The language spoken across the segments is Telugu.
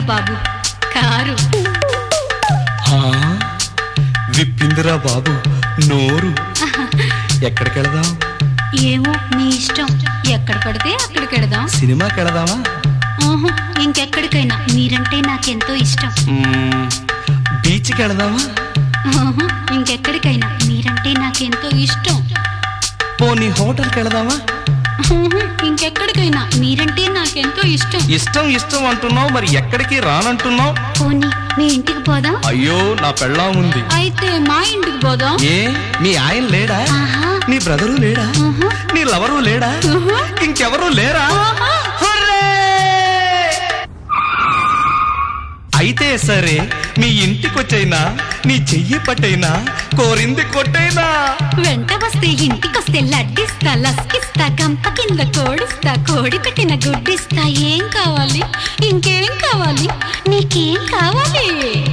బాబు కారు ఆ, విప్పిందిరా బాబు నోరు ఎక్కడికి వెళదాం ఏమో మీ ఇష్టం ఎక్కడ పడితే అక్కడికి వెడదాం సినిమాకి వెళదామా ఆహా, ఇంకెక్కడికైనా మీరంటే నాకెంతో ఇష్టం మ్మ్, బీచ్కి వెళదామా ఆహా, ఇంకెక్కడికైనా మీరంటే నాకెంతో ఇష్టం పోనీ హోటల్కి వెళదామా ఆహా, ఇంకెక్కడికైనా మీరంటే నాకెంతో ఇష్టం ఇష్టం ఇష్టం అంటున్నావు మరి ఎక్కడికి రానంటున్నావు పోనీ మీ ఇంటికి పోదాం అయ్యో నా పెళ్ళాం ఉంది అయితే మా ఇంటికి పోదాం ఏ మీ ఆయన లేడా ఆహా, నీ బ్రదరు లేడా ఆహా, నీ లవరు లేడా ఆహా, ఇంకెవరు లేరా ఆహా. హుర్రే! అయితే సరే మీ ఇంటికొచ్చైనా నీ చెయ్యి పట్టైనా కోరింది కొట్టైనా వెంట వస్తే ఇంటికొస్తే లడ్డిస్తా లస్కిస్తా గంప కింద కోడిస్తా కోడి పెట్టిన గుడ్డిస్తా ఏం కావాలి ఇంకేం కావాలి నీకేం కావాలి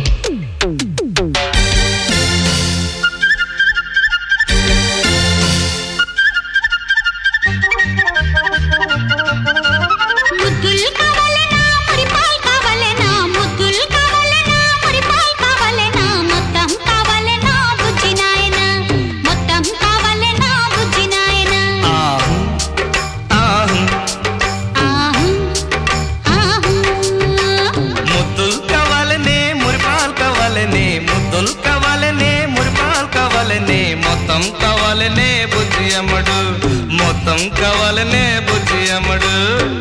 ముద్దులు కావాలనా మరి పాలు కావాలనా ముద్దులు కావాలనా మరి పాలు కావాలనా మొత్తం కావాలనా బుజ్జి నాయనా మొత్తం కావాలనా బుజ్జి నాయనా ఆహు ఆహు ఆహు ఆహు ముద్దులు కావాలనే మురిపాలు కావాలనే ముద్దులు కావాలనే మురిపాలు కావాలనే మొత్తం కావాలనే బుజ్జి అమ్మడు మొత్తం కావాలనే బుజ్జి అమ్మడు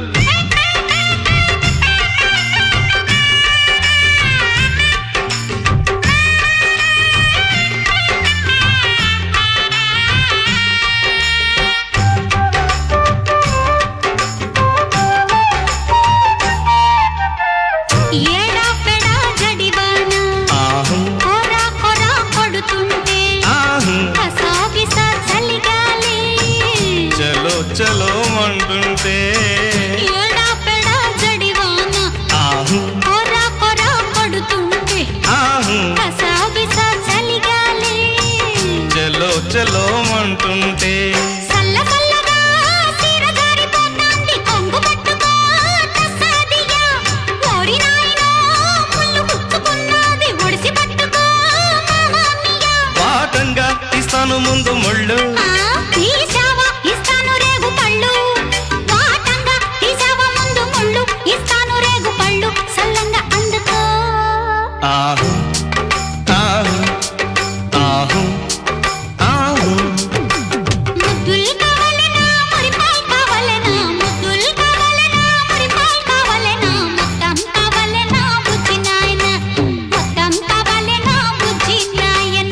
ఏడా పెడా జడివాన ఆహు కొరా కొరా కొడుతుంటే ఆహు కసాబిసా చలిగాలి చలో చలో అంటుంటే ఏడా పెడా జడివాన ఆహు కొరా కొరా కొడుతుంటే ఆహు కసాబిసా చలిగాలి చలో చలో అంటుంటే సల్ల సల్లగా చీర జారిపోతాంది కొంగు పట్టుకో తస్సాదియా ఓరి నాయనో ముళ్ళు గుచ్చుకున్నది ఒడిసి పట్టుకో మామామియా వాటంగా ఇస్తాను ముందు ముళ్ళు ఆ తీసావా ఇస్తాను రేగు పళ్ళు వాటంగా తీసావా ముందు ముళ్ళు ఇస్తాను రేగు పళ్ళు సల్లంగా అందుకో ఆహు ఆహు ఆహు ఆహు ముద్దులు కావాలనా మరి పాలు కావాలనా ముద్దులు కావాలనా మరి పాలు కావాలనా మొత్తం కావాలనా బుజ్జి నాయన మొత్తం కావాలనా బుజ్జి నాయన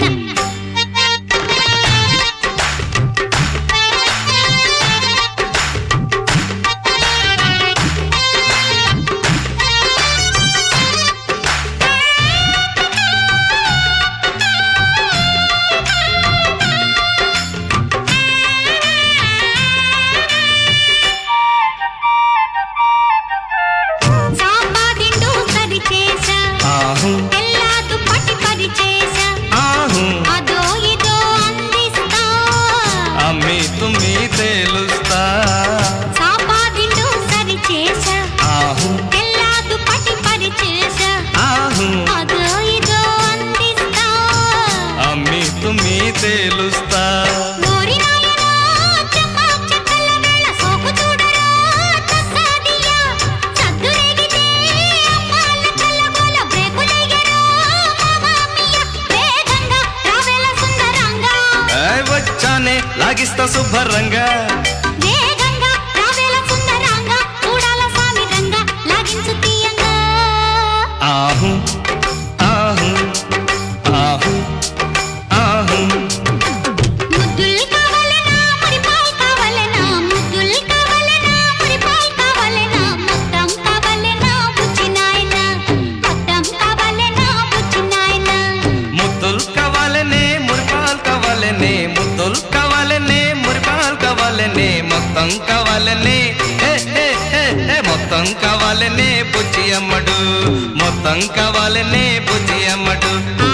సాంబాదిండు సరి చేసా ఆహు తెల్లాదు పట్టి పరి చేసా ఆహు అదో ఇదో అందిస్తా అమ్మి తుమ్మి తేలుస్తా సాంబాదిండు సరి చేసా ఆహు తెల్లాదు పట్టి పరి చేసా ఆహు అదో ఇదో అందిస్తా అమ్మి తుమ్మి తేలుస్తా ఓరి నాయనా చెమ్మా చెక్కల వేళ సోకు చూడరా తస్సాదియా సద్దు రేగితే అమ్మాల కళ్ళగోల బ్రేకులెయ్యరా మామామియా వేగంగా రావేల సుందరంగా ఏయ్ వచ్చానే లాగిస్తా శుభ్రంగా వేగంగా రావేల సుందరంగా చూడాల స్వామి రంగా లాగించు తీయంగా ఆహు ఆహు ఆహు ఆహు ముద్దులు కావాలనా మరి పాలు కావాలనా ముద్దులు కావాలనా మరి పాలు కావాలనా మొత్తం కావాలనా బుజ్జి నాయనా మొత్తం కావాలనా బుజ్జి నాయనా ముద్దులు కావాలనే మురిపాలు కావాలనే ముద్దులు కావాలనే మురిపాలు కావాలనే మొత్తం కావాలనే ఏ, ఏ, ఏ, ఏ, మొత్తం కావాలనే బుజ్జి అమ్మడు మొత్తం కావాలనే బుజ్జి అమ్మడు